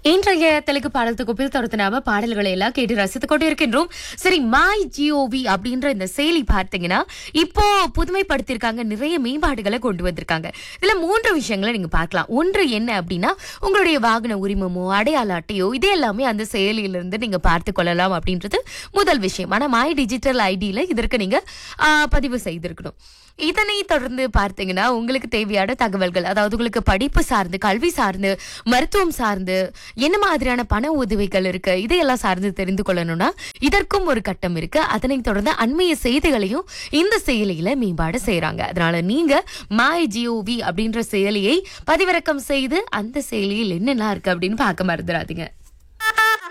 இன்றைய தெலுங்கு பாடல் தொகுப்பில் தொடர்ந்து நாம பாடல்களை எல்லாம் கேட்டு ரசித்துக் கொண்டு இருக்கின்றோம் சரி மாய் ஜிஓவி அப்படின்ற இந்த செயலி பார்த்தீங்கன்னா இப்போ புதுமைப்படுத்தியிருக்காங்க நிறைய மேம்பாடுகளை கொண்டு வந்திருக்காங்க இதுல மூன்று விஷயங்களை நீங்க பார்க்கலாம் ஒன்று என்ன அப்படின்னா உங்களுடைய வாகன உரிமமோ அடையாள அட்டையோ இது எல்லாமே அந்த செயலியிலிருந்து நீங்க பார்த்து கொள்ளலாம் அப்படின்றது முதல் விஷயம் ஆனா மாய் டிஜிட்டல் ஐடியில இதற்கு நீங்க ஆ, பதிவு செய்திருக்கணும் இதனை தொடர்ந்து பார்த்தீங்கன்னா உங்களுக்கு தேவையான தகவல்கள் அதாவது உங்களுக்கு படிப்பு சார்ந்து கல்வி சார்ந்து மருத்துவம் சார்ந்து என்ன மாதிரியான பண உதவிகள் இருக்கு இதையெல்லாம் சார்ந்து தெரிந்து கொள்ளணும்னா இதற்கும் ஒரு கட்டம் இருக்கு அதனை தொடர்ந்து அண்மைய செய்திகளையும் இந்த செயலியில மேம்பாடு செய்றாங்க அதனால நீங்க மாய் ஜிஓவி அப்படின்ற செயலியை பதிவிறக்கம் செய்து அந்த செயலியில் என்னெல்லாம் இருக்கு அப்படின்னு பார்க்க மறந்துடாதீங்க